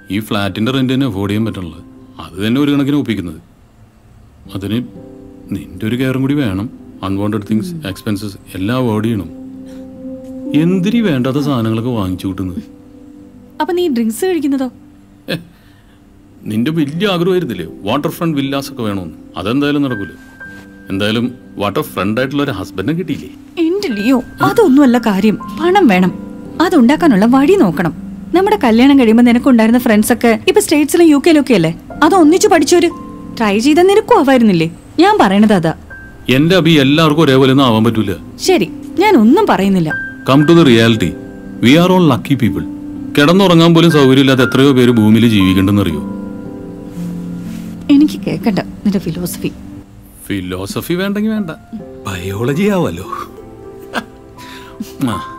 ഈ ഫ്ലാറ്റിന്റെ റെന്റ് തന്നെ അഫോർഡ് ചെയ്യാൻ പറ്റുള്ളത് അത് തന്നെ ഒരു കണക്കിന് ഒപ്പിക്കുന്നത് അതിന് നിന്റെ ഒരു കെയറും കൂടി വേണം അൺവാണ്ടഡ് തിങ്സ് എക്സ്പെൻസസ് എല്ലാം അവോയ്ഡ് ചെയ്യണം എന്തിനീ വേണ്ടാത്ത സാധനങ്ങളൊക്കെ വാങ്ങിച്ചു കൂട്ടുന്നത് അപ്പൊ നീ ഡ്രിങ്ക്സ് കഴിക്കുന്നതോ നിന്റെ വലിയ ആഗ്രഹമായിരുന്നില്ലേ വാട്ടർ ഫ്രണ്ട് വില്ലാസ് ഒക്കെ വേണമെന്ന് അതെന്തായാലും നടക്കൂല എന്തായാലും വാട്ടർ ഫ്രണ്ട് ആയിട്ടുള്ള ഒരു ഹസ്ബൻഡിനെ കിട്ടിയില്ലേ എന്റെ ലിയോ അതൊന്നുമല്ല കാര്യം പണം വേണം അതുണ്ടാക്കാനുള്ള വഴി നോക്കണം നമ്മുടെ കല്യാണം കഴിയുമ്പോൾ നിനക്കുണ്ടായിരുന്ന ഫ്രണ്ട്സ് ഒക്കെ ഇപ്പൊ സ്റ്റേറ്റ്സിലും യു കെയിലും ഒക്കെ അല്ലേ അത് ഒന്നിച്ചു പഠിച്ചോര് ട്രൈ ചെയ്ത നിനക്കും ആവായിരുന്നില്ലേ ഞാൻ പറയണത് അതാ എന്റെ അഭി എല്ലാവർക്കും ഒരേപോലെ ഒന്നും ആവാൻ പറ്റൂല ശരി ഞാൻ ഒന്നും പറയുന്നില്ല come to the reality we are all lucky people കിടന്നുറങ്ങാൻ പോലും സൗകര്യമില്ലാത്ത എത്രയോ പേര് ഭൂമിയിൽ ജീവിക്കണ്ടെന്നറിയോ എനിക്ക് കേക്കണ്ട നിന്റെ ഫിലോസഫി ഫിലോസഫി വേണ്ടെങ്കിൽ വേണ്ട ബയോളജി ആവാലോ ആ